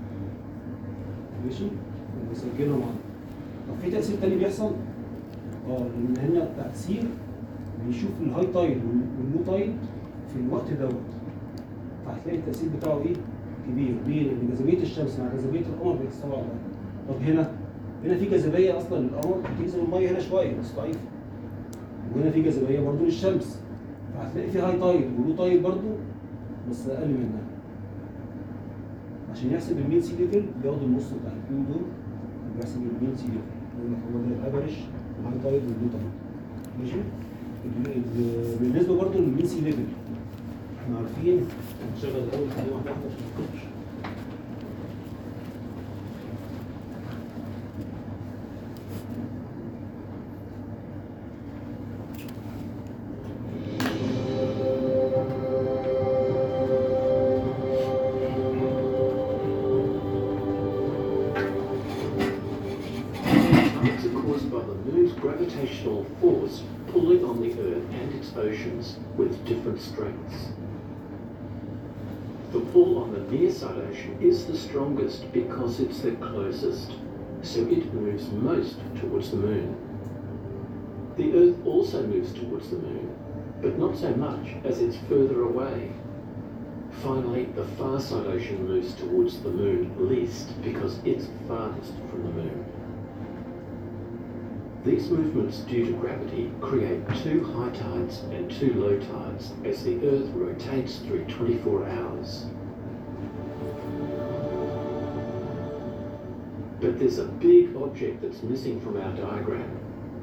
ماشي بيسجلهم عنه طب في تأثير تاني بيحصل اه لان هنا تأثير بيشوف الهاي تايد وال- واللو تايد في الوقت دوت فهتلاقي التأثير بتاعه ايه كبير ليه؟ لان جاذبية الشمس مع جاذبية القمر بيتساووا على بعض طب هنا هنا في جاذبية اصلا للقمر بتجذب المية هنا شوية بس ضعيفة وهنا في جاذبية برضه للشمس فهتلاقي في هاي تايد ولو تايد برضه بس اقل منها عشان يحسب المين سي ليفل بياخد النص بتاع الاثنين دول بيحسب المين سي ليفل يقول لك هو ده الافرج الهاي تايد واللو تايد ماشي ال- ال- بالنسبه برضه للمين سي ليفل احنا عارفين نشغل الاول خلينا واحده واحده عشان ما نتوهش. Tides are caused by the moon's gravitational force pulling on the Earth and its oceans with different strengths. The pull on the near side ocean is the strongest because it's the closest, so it moves most towards the moon. The Earth also moves towards the moon, but not so much as it's further away. Finally, the far side ocean moves towards the moon least because it's farthest from the moon. These movements due to gravity create two high tides and two low tides as the Earth rotates through 24 hours. But there's a big object that's missing from our diagram.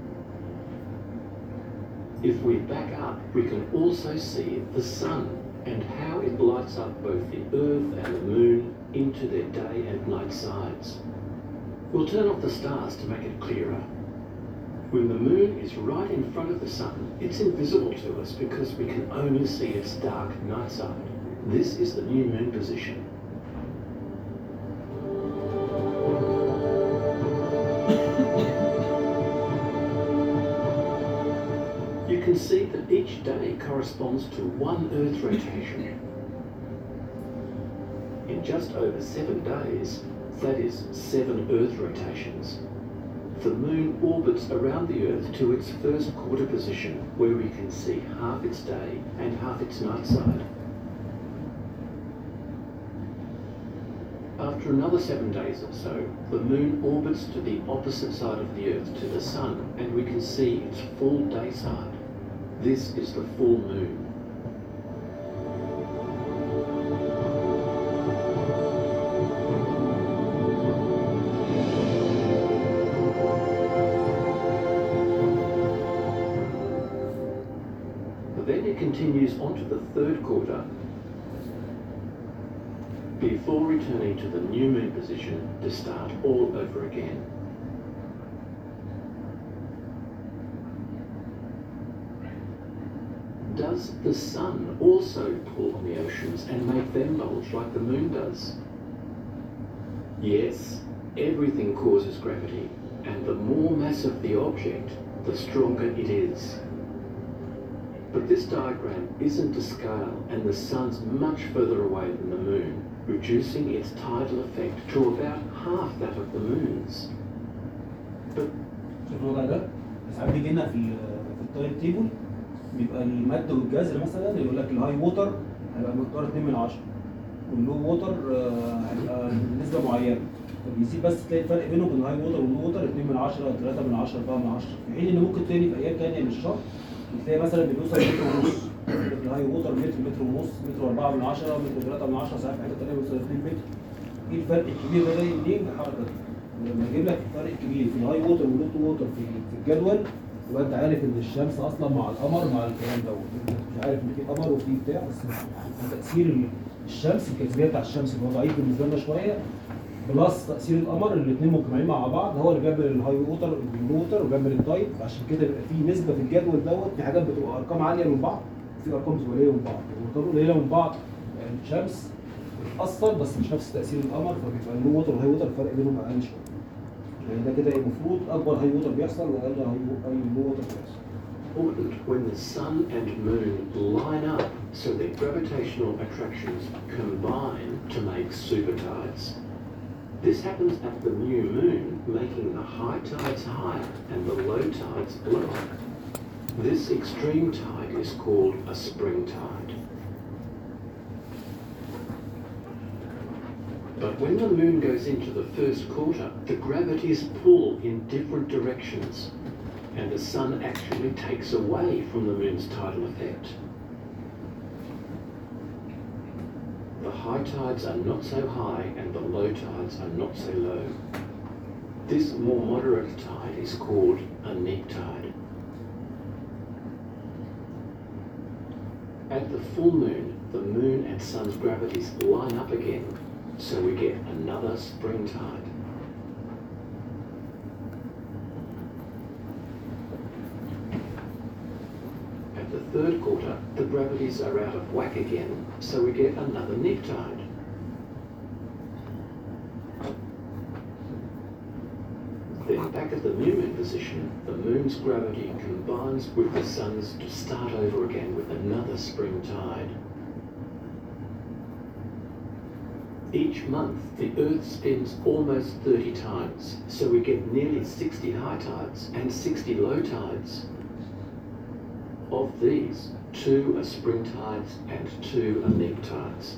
If we back up, we can also see the Sun and how it lights up both the Earth and the Moon into their day and night sides. We'll turn off the stars to make it clearer. When the moon is right in front of the sun, it's invisible to us because we can only see its dark night side. This is the new moon position. You can see that each day corresponds to one Earth rotation. In just over seven days, that is seven Earth rotations, the moon orbits around the Earth to its first quarter position, where we can see half its day and half its night side. After another seven days or so, the moon orbits to the opposite side of the Earth to the sun, and we can see its full day side. This is the full moon. Then it continues on to the third quarter before returning to the new moon position to start all over again. Does the sun also pull on the oceans and make them bulge like the moon does? Yes, everything causes gravity, and the more massive the object, the stronger it is. But this diagram isn't to scale, and the sun's much further away than the moon, reducing its tidal effect to about half that of the moon's. شوف الوضع ده ساعات بيجي لنا في ال- في التايم تيبل بيبقى المد والجزر مثلا يقول لك الهاي ووتر هيبقى مقدار 2 من 10 واللو ووتر آه، هيبقى نسبه معينه فبيزيد بس تلاقي الفرق بينهم بين الهاي ووتر واللو ووتر 2 من 10 3 من 10 4 من 10 في حين ان ممكن تاني في ايام تانيه من الشهر تلاقي مثلا بيوصل متر ونص الهاي ووتر متر متر ونص متر 4 من 10 متر 3 من 10 ساعات في حته تانيه بيوصل 2 متر ايه الفرق الكبير ده جاي منين الحركه دي لما يجيب لك الفرق الكبير في الهاي ووتر واللو ووتر في في الجدول يبقى انت عارف ان الشمس اصلا مع القمر مع الكلام دوت انت مش عارف ان في قمر وفي بتاع بس تاثير ال- الشمس الجاذبيه بتاع الشمس اللي هو ضعيف بالنسبه لنا شويه بلس تاثير القمر الاثنين مجتمعين مع بعض هو اللي بيعمل الهاي ووتر واللو ووتر وبيعمل التايب عشان كده بيبقى في نسبه في الجدول دوت في حاجات بتبقى ارقام عاليه من بعض وفي ارقام بتبقى قليله من بعض الارقام قليله من بعض يعني الشمس بتاثر بس مش نفس تاثير القمر فبيبقى اللو ووتر والهاي ووتر الفرق بينهم اقل شويه يعني ده كده المفروض اكبر هاي ووتر بيحصل واقل هاي هاي لو ووتر بيحصل important when the sun and moon line up so their gravitational attractions combine to make super tides. This happens at the new moon, making the high tides higher and the low tides lower. This extreme tide is called a spring tide. But when the moon goes into the first quarter, the gravities pull in different directions and the sun actually takes away from the moon's tidal effect. The high tides are not so high and the low tides are not so low. This more moderate tide is called a neap tide. At the full moon, the moon and sun's gravities line up again, so we get another spring tide. At the third quarter, the gravities are out of whack again, so we get another neap tide. Then back at the new moon position, the moon's gravity combines with the sun's to start over again with another spring tide. Each month, the Earth spins almost 30 times, so we get nearly 60 high tides and 60 low tides. Of these, two are spring tides and two are neap tides.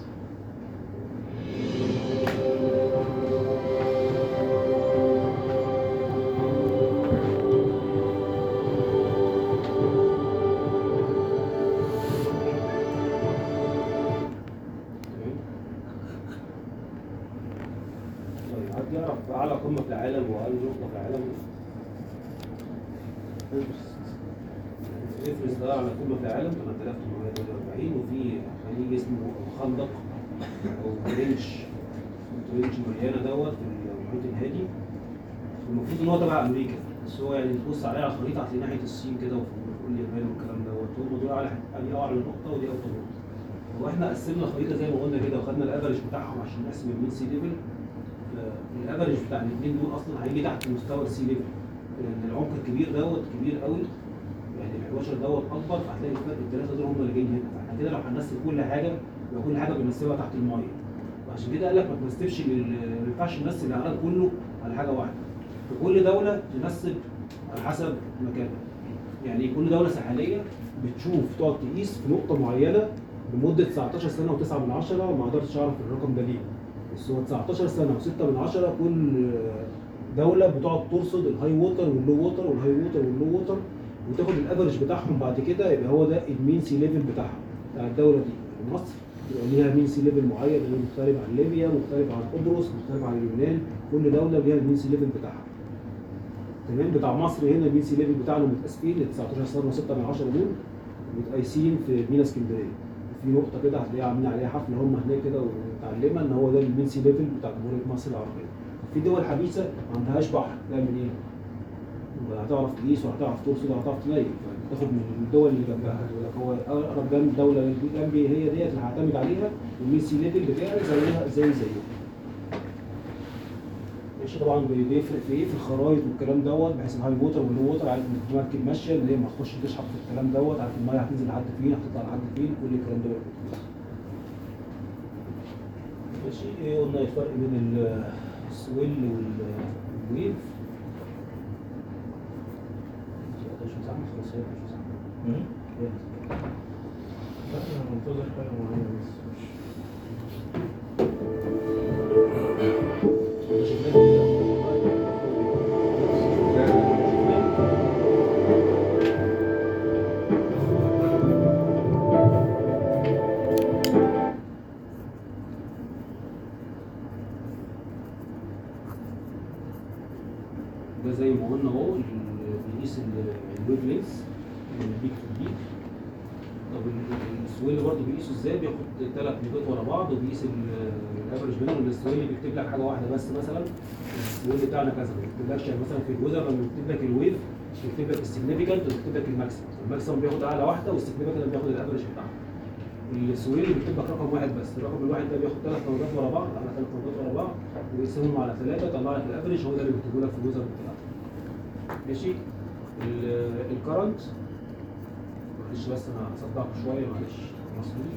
تمام طيب حد يعرف اعلى قمه في العالم واقل نقطه في العالم ايفرست ده اعلى قمه في العالم 8843 وفي خليج اسمه خندق او ترنش ترنش مليانه دوت في المحيط الهادي المفروض ان هو تبع امريكا بس هو يعني تبص عليه على الخريطه هتلاقي ناحيه الصين كده وفي اليابان والكلام دوت هم دول اعلى دي اعلى نقطه ودي اوطى نقطه هو احنا قسمنا الخريطه زي ما قلنا كده وخدنا الافرج بتاعهم عشان نحسب المين سي ليفل الافرج بتاع الاثنين دول اصلا هيجي تحت مستوى السي ليفل لان العمق الكبير دوت كبير قوي يعني ال 11 دوت اكبر فهتلاقي الفرق الثلاثه دول هم اللي جايين هنا فاحنا كده لو هننسب كل حاجه يبقى كل حاجه بننسبها تحت الميه وعشان كده قال لك ما تنسبش لل- ما ينفعش ننسب العدد كله على حاجه واحده في كل دوله تنسب على حسب مكانها يعني كل دوله ساحليه بتشوف تقعد تقيس في نقطه معينه لمده 19 سنه و9 من عشرة وما قدرتش اعرف الرقم ده ليه بس هو 19 سنه و6 من عشرة كل دوله بتقعد ترصد الهاي ووتر واللو ووتر والهاي ووتر واللو ووتر وتاخد الافرج بتاعهم بعد كده يبقى هو ده المين سي ليفل بتاعها بتاع الدوله دي مصر يبقى ليها مين سي ليفل معين اللي مختلف عن ليبيا مختلف عن قبرص مختلف عن اليونان كل دوله ليها المين سي ليفل بتاعها تمام بتاع مصر هنا المين سي ليفل بتاعنا متقاسمين ل 19 سنه و6 من 10 دول متقايسين في مينا اسكندريه في نقطه كده هتلاقيها عاملين عليها حفله هم هناك كده ومتعلمه ان هو ده المين سي ليفل بتاع جمهوريه مصر العربيه في دول حديثه ما عندهاش بحر تعمل ايه؟ يبقى هتعرف تقيس وهتعرف ترصد وهتعرف تنيم تاخد من الدول اللي جنبها يقول لك هو اقرب جنب دوله اللي جنبي هي ديت اللي هعتمد عليها والمين سي ليفل بتاعي زيها زي زيهم ماشي طبعا بي- بيفرق في ايه في الخرايط والكلام دوت بحيث الهاي ووتر واللو ووتر عارف ان في مركب ماشيه اللي هي ما تخش تشحط في الكلام دوت عارف الميه هتنزل لحد فين هتطلع لحد فين كل الكلام دوت ماشي ايه قلنا الفرق بين ال- السويل وال- والويف 17 ساعه 15 ساعه لا انا منتظر حاجه معينه بس مش ده شغلانة ده زي ما قلنا اهو ال- بيقيس الويف لينس البيك تو البيك طب ال- السويل برضه بيقيسه ازاي بياخد ثلاث نقاط ورا بعض وبيقيس الافرج بينهم السويل بيكتب لك حاجه واحده بس مثلا السويل بتاعنا كذا ما بيكتبلكش يعني مثلا في الويذر لما بيكتب لك الويف بيكتب لك السيجنيفيكانت وبيكتب لك الماكسيمم الماكسيمم بياخد اعلى واحده والسيجنيفيكانت بياخد الافرج بتاعها السويل بيكتب لك رقم واحد بس الرقم الواحد ده بياخد ثلاث نقاط ورا بعض على ثلاث نقاط ورا بعض ويقسمهم على ثلاثه يطلع لك الافرج هو ده اللي بيكتبه لك في الويذر بتاعك ماشي الكرنت معلش بس انا هصدعكم شويه معلش مصري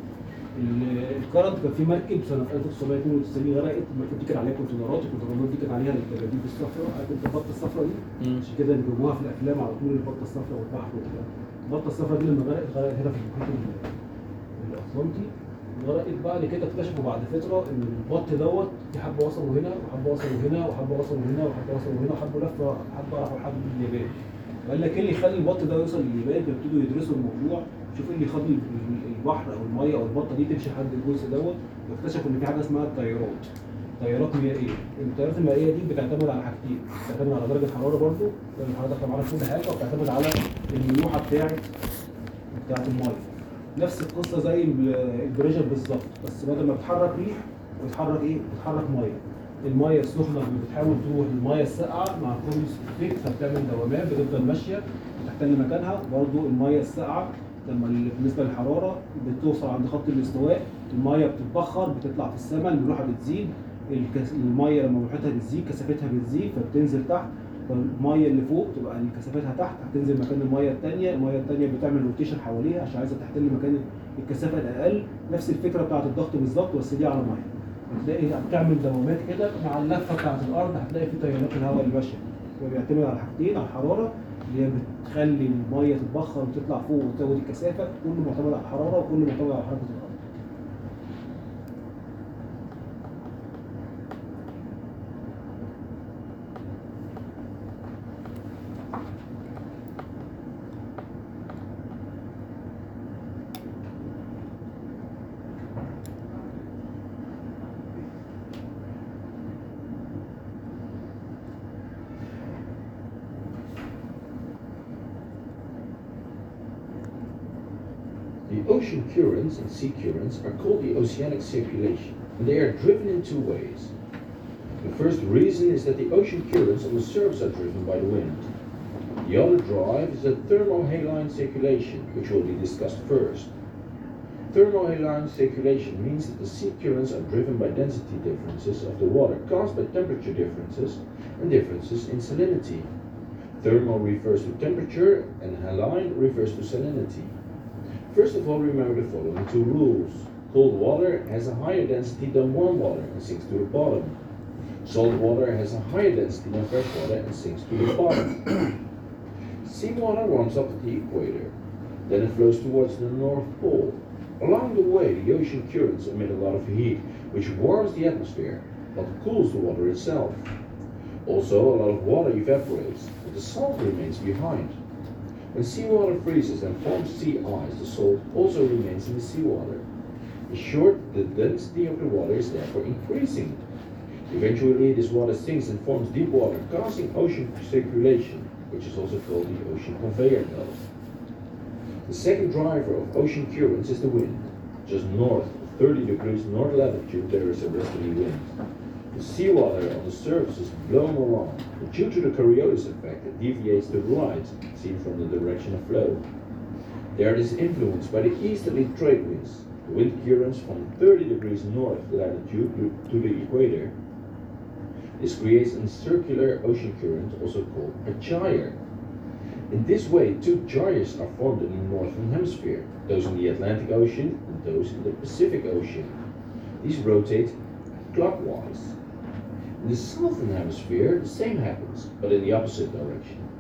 الكرنت كان في مركب سنه 1992 غرقت المركب دي كان عليها كونتينرات الكونتينرات دي كانت عليها الدبابيب الصفراء عارف انت البطه الصفراء دي عشان كده بيجيبوها في الافلام على طول البطه الصفراء والبحر وكده البطه الصفراء دي لما غرقت غرقت هنا في المحيط ال- الاطلنطي غرقت بعد كده اكتشفوا بعد فتره ان البط دوت في حبه وصلوا هنا وحبه وصلوا هنا وحبه وصلوا هنا وحبه وصلوا هنا وحبه لفه حبه راحوا لحد اليابان قال لك ايه اللي يخلي البط ده يوصل لليابان فابتدوا يدرسوا الموضوع شوف ايه اللي يخلي ال- البحر او الميه او البطه دي تمشي لحد الجزء دوت واكتشفوا ان في حاجه اسمها التيارات تيارات مائيه التيارات المائيه دي بتعتمد على حاجتين بتعتمد على درجه حراره برضو درجه الحراره داخله معانا في كل حاجه وبتعتمد على الملوحه بتاعه بتاعه الميه نفس القصه زي ال- البريشر بالظبط بس بدل ما بتحرك ريح بتحرك ايه؟ بتحرك ميه الميه السخنه بتحاول تروح للميه الساقعه مع كل افكت فبتعمل دوامات بتفضل ماشيه بتحتل مكانها برضو الميه الساقعه لما ال- بالنسبه للحراره بتوصل عند خط الاستواء الميه بتتبخر بتطلع في السماء الملوحه بتزيد الكس... الميه لما ملوحتها بتزيد كثافتها بتزيد فبتنزل تحت فالميه اللي فوق تبقى كثافتها تحت هتنزل مكان الميه الثانيه الميه الثانيه بتعمل روتيشن حواليها عشان عايزه تحتل مكان الكثافه الاقل نفس الفكره بتاعت الضغط بالظبط بس دي على ميه هتلاقي بتعمل دوامات كده مع اللفه بتاعت الارض هتلاقي في تيارات الهواء اللي ماشيه هو بيعتمد على حاجتين على الحراره اللي هي بتخلي الميه تتبخر وتطلع فوق وتزود الكثافه كله معتمد على الحراره وكله معتمد على حركه الارض The ocean currents and sea currents are called the oceanic circulation, and they are driven in two ways. The first reason is that the ocean currents on the surface are driven by the wind. The other drive is the thermohaline circulation, which will be discussed first. Thermohaline circulation means that the sea currents are driven by density differences of the water caused by temperature differences and differences in salinity. Thermal refers to temperature and haline refers to salinity. First of all, remember the following two rules. Cold water has a higher density than warm water and sinks to the bottom. Salt water has a higher density than fresh water and sinks to the bottom. Seawater warms up at the equator. Then it flows towards the North Pole. Along the way, the ocean currents emit a lot of heat, which warms the atmosphere, but cools the water itself. Also, a lot of water evaporates, but the salt remains behind. When seawater freezes and forms sea ice, the salt also remains in the seawater. In short, the density of the water is therefore increasing. Eventually, this water sinks and forms deep water, causing ocean circulation, which is also called the ocean conveyor belt. The second driver of ocean currents is the wind. Just north of 30 degrees north latitude, there is a westerly wind. The seawater on the surface is blown along, but due to the Coriolis effect, it deviates to the right, seen from the direction of flow. There it is influenced by the easterly trade winds, the wind currents from 30 degrees north latitude to- to the equator. This creates a circular ocean current, also called a gyre. In this way, two gyres are formed in the northern hemisphere, those in the Atlantic Ocean and those in the Pacific Ocean. These rotate clockwise. In the southern hemisphere, the same happens, but in the opposite direction.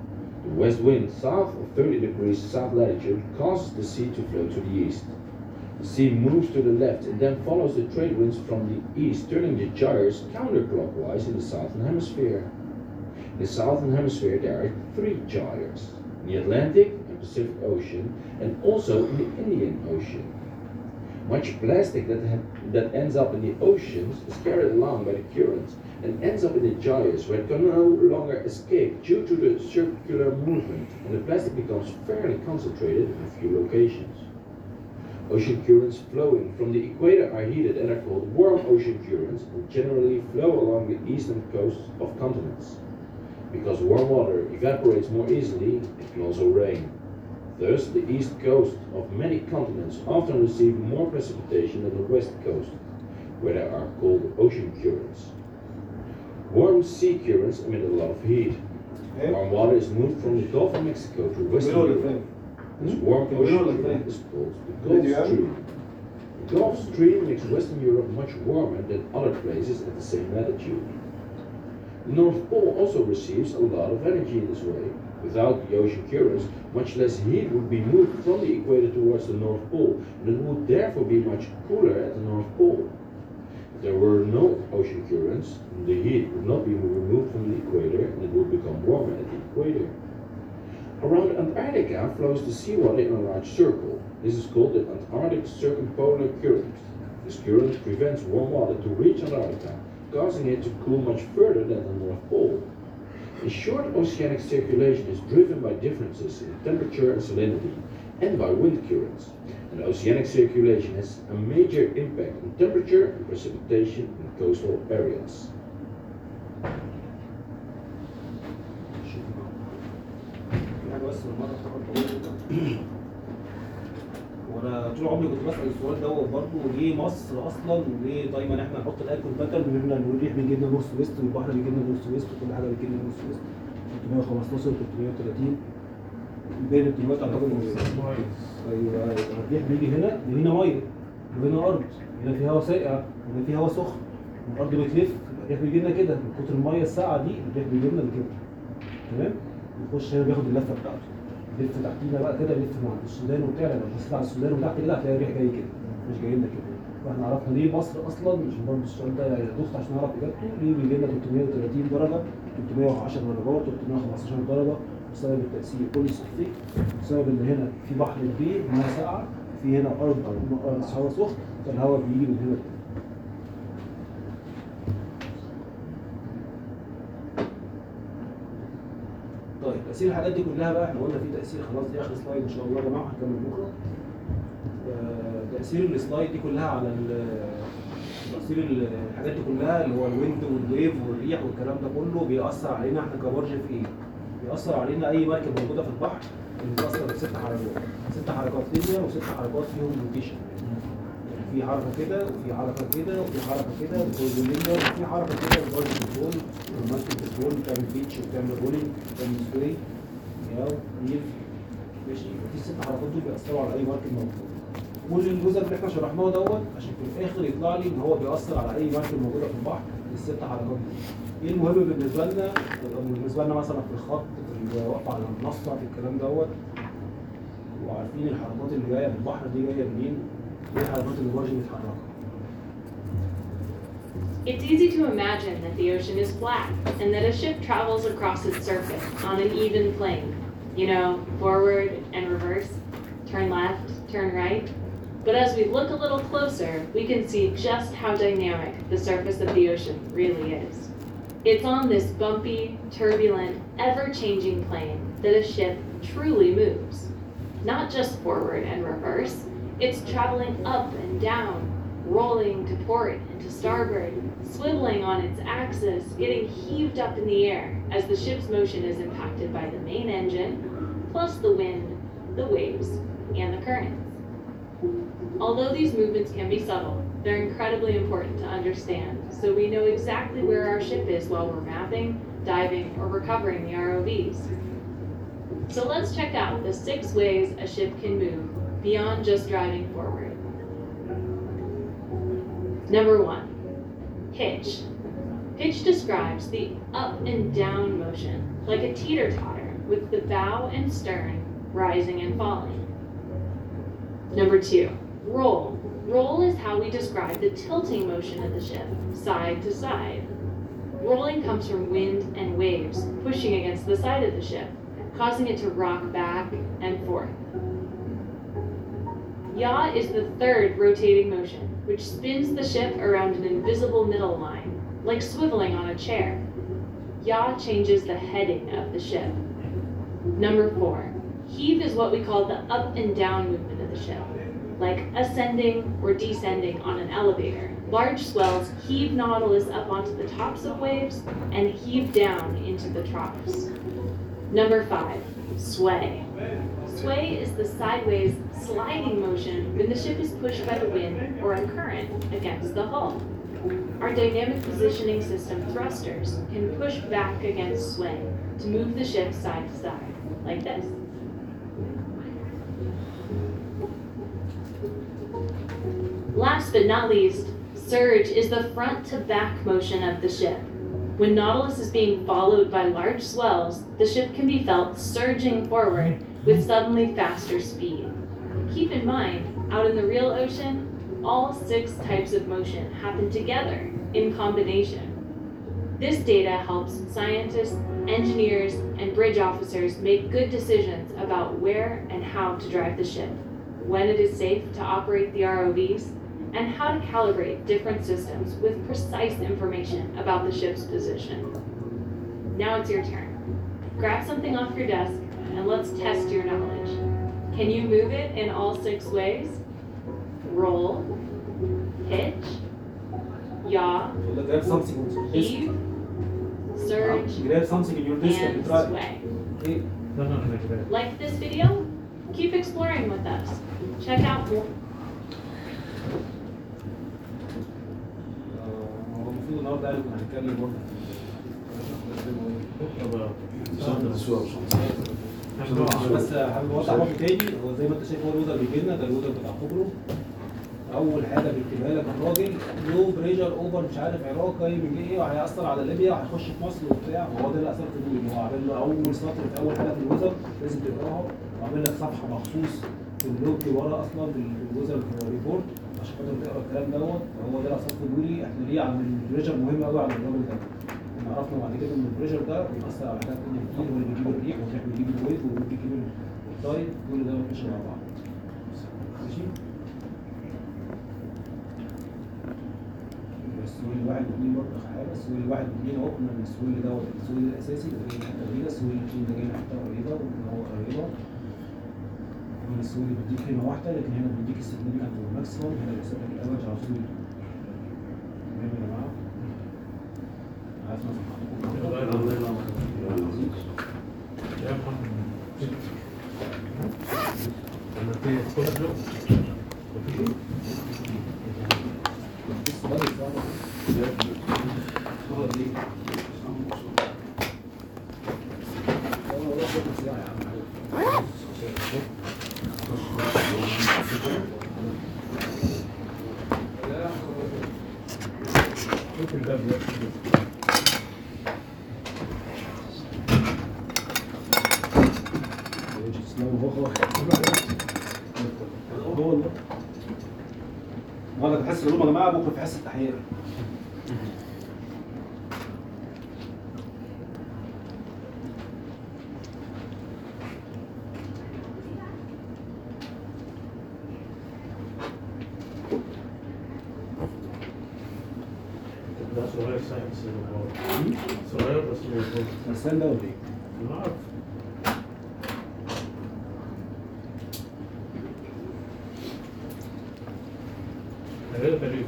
The west wind south of 30 degrees south latitude causes the sea to flow to the east. The sea moves to the left and then follows the trade winds from the east, turning the gyres counterclockwise in the southern hemisphere. In the southern hemisphere, there are three gyres in the Atlantic and Pacific Ocean, and also in the Indian Ocean. Much plastic that, ha- that ends up in the oceans is carried along by the currents and ends up in the gyres where it can no longer escape due to the circular movement, and the plastic becomes fairly concentrated in a few locations. Ocean currents flowing from the equator are heated and are called warm ocean currents and generally flow along the eastern coasts of continents. Because warm water evaporates more easily, it can also rain. Thus, the east coast of many continents often receive more precipitation than the west coast, where there are cold ocean currents. Warm sea currents emit a lot of heat. فاهم؟ Warm water is moved from the Gulf of Mexico to Western كملوا ولا Europe. فاهم؟ This warm Can we ocean not like current that? is called the Did Gulf you have it? Stream. The Gulf Stream makes Western Europe much warmer than other places at the same latitude. The North Pole also receives a lot of energy in this way. Without the ocean currents, much less heat would be moved from the equator towards the North Pole, and it would therefore be much cooler at the North Pole. If there were no ocean currents, the heat would not be removed from the equator, and it would become warmer at the equator. Around Antarctica flows the seawater in a large circle. This is called the Antarctic Circumpolar Current. This current prevents warm water to reach Antarctica, causing it to cool much further than the North Pole. A short oceanic circulation is driven by differences in temperature and salinity, and by wind currents. And oceanic circulation has a major impact on temperature and precipitation in coastal areas. في حاجه بس المره افتكرت اقولها وانا طول عمري كنت بسال السؤال ده برضه ليه مصر اصلا وليه دايما احنا نحط الاكل باترن ان احنا نقول ليه بيجي لنا نورث ويست والبحر بيجي لنا نورث ويست وكل حاجه بتجي لنا نورث ويست 315 330 بين دلوقتي اعتقد ايوه الريح بيجي هنا هنا ميه وهنا ارض هنا في هواء ساقع وهنا في هواء سخن والارض بتلف الريح بيجي لنا كده من كتر الميه الساقعه دي الريح بيجي لنا كده تمام يخش هنا بياخد اللفه بتاعته يلف تحتينا بقى كده يلف مع السودان وبتاع لما بصيت على السودان وتحت كده هتلاقي الريح جاي كده مش جاي لنا كده واحنا عرفنا ليه مصر اصلا مش برضه السؤال ده هيدوخ عشان نعرف اجابته ليه بيجي لنا 330 درجه 310 درجات 315 درجه بسبب التاثير كل الصحفي بسبب ان هنا في بحر كبير ميه ساقعه في هنا ارض أرض هواء سخن فالهواء بيجي من هنا طيب تاثير الحاجات دي كلها بقى احنا قلنا في تاثير خلاص دي اخر سلايد ان شاء الله يا جماعه هنكمل بكره آه، تاثير السلايد دي كلها على ال- تاثير ال- الحاجات دي كلها اللي هو الويند والويف والريح والكلام ده كله بيأثر علينا احنا كبرج في ايه؟ بيأثر علينا اي مركب موجوده في البحر اللي بتأثر بست حركات ست حركات لينير وست حركات فيهم روتيشن في حركه كده وفي حركه كده وفي حركه كده بتقول لينير وفي حركه كده بتقول كنترول والماسك كنترول بتعمل بيتش وبتعمل رولينج بتعمل سوي ياو ريف ماشي وفي الست حركات دول بيأثروا على اي مركب موجود كل الجزء اللي احنا شرحناه دوت عشان في الاخر يطلع لي ان هو بيأثر على اي مركب موجوده في البحر الست حركات دي ايه المهم بالنسبه لنا أو بالنسبه لنا مثلا في الخط في الوقف على المنصه في الكلام دوت وعارفين الحركات اللي جايه في البحر دي جايه منين ايه الحركات اللي البرج بيتحركها It's easy to imagine that the ocean is flat and that a ship travels across its surface on an even plane. You know, forward and reverse, turn left, turn right. But as we look a little closer, we can see just how dynamic the surface of the ocean really is. It's on this bumpy, turbulent, ever changing plane that a ship truly moves. Not just forward and reverse, it's traveling up and down, rolling to port and to starboard, swiveling on its axis, getting heaved up in the air as the ship's motion is impacted by the main engine, plus the wind, the waves, and the currents. Although these movements can be subtle, they're incredibly important to understand so we know exactly where our ship is while we're mapping, diving, or recovering the ROVs. So let's check out the six ways a ship can move beyond just driving forward. Number one, pitch. Pitch describes the up and down motion, like a teeter totter, with the bow and stern rising and falling. Number two, roll. Roll is how we describe the tilting motion of the ship, side to side. Rolling comes from wind and waves pushing against the side of the ship, causing it to rock back and forth. Yaw is the third rotating motion, which spins the ship around an invisible middle line, like swiveling on a chair. Yaw changes the heading of the ship. Number four, heave is what we call the up and down movement of the ship, like ascending or descending on an elevator. Large swells heave Nautilus up onto the tops of waves and heave down into the troughs. Number five, sway. Sway is the sideways sliding motion when the ship is pushed by the wind or a current against the hull. Our dynamic positioning system thrusters can push back against sway to move the ship side to side, like this. Last but not least, surge is the front to back motion of the ship. When Nautilus is being followed by large swells, the ship can be felt surging forward with suddenly faster speed. Keep in mind, out in the real ocean, all six types of motion happen together in combination. This data helps scientists, engineers, and bridge officers make good decisions about where and how to drive the ship, when it is safe to operate the ROVs, and how to calibrate different systems with precise information about the ship's position. Now it's your turn. Grab something off your desk and let's test your knowledge. Can you move it in all six ways? Roll, pitch, yaw, يقول لك grab something in your desk. heave, surge, grab something in your desk and and try sway. ايه No, no, no, no. Like this video? Keep exploring with us. Check out more. آه، هو المفروض النهارده يعني كنا هنتكلم برضه طب بس حابب اوضح نقطه تاني هو زي ما انت شايف هو الوزر بيجي لنا ده الوزر بتاع خبره اول حاجه بيكتبها لك الراجل لو بريشر اوفر مش عارف عراق جاي من ايه وهيأثر على ليبيا وهيخش في مصر وبتاع وهو ده اللي اثر في الدنيا هو عامل له اول سطر في اول حاجه في الوزر لازم تقراها وعامل لك صفحه مخصوص في اللوج ورا اصلا في الوزر ريبورت عشان خاطر تقرا الكلام دوت هو ده اللي اثر في الدنيا احنا ليه عن البريشر مهم قوي على الراجل ده احنا عرفنا بعد كده ان البريشر ده بيأثر على حاجات تانية كتير هو اللي بيجيب الريح والريح بيجيب الويت والويت بيجيب التايد كل ده ماشي مع بعض ماشي السؤال الواحد واثنين برضه آخر حاجه السؤال الواحد واثنين اهو قلنا ان السؤال دوت السؤال الاساسي ده جاي من حته بعيده السؤال الاثنين ده جاي من حته قريبه وان هو قريبه هنا السؤال بيديك قيمه واحده لكن هنا بيديك السيجنيفيكانت والماكسيموم هنا بيحسب لك الافرج على طول تمام يا جماعه عرفنا صفحتكم والله كنت حاسس العلوم يا جماعه بكره في حصه التحرير ده صغير ساينس صغير بس موجود مرسال ده ولا ايه؟ ما اعرف غير غريب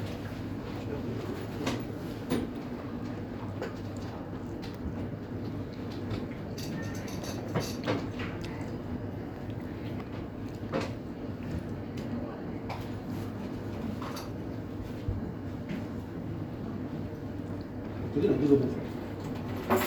قلت لنا نجيبه بكره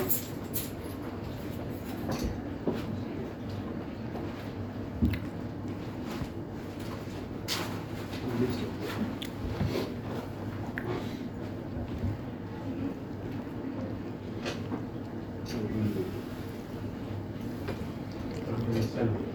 سلبي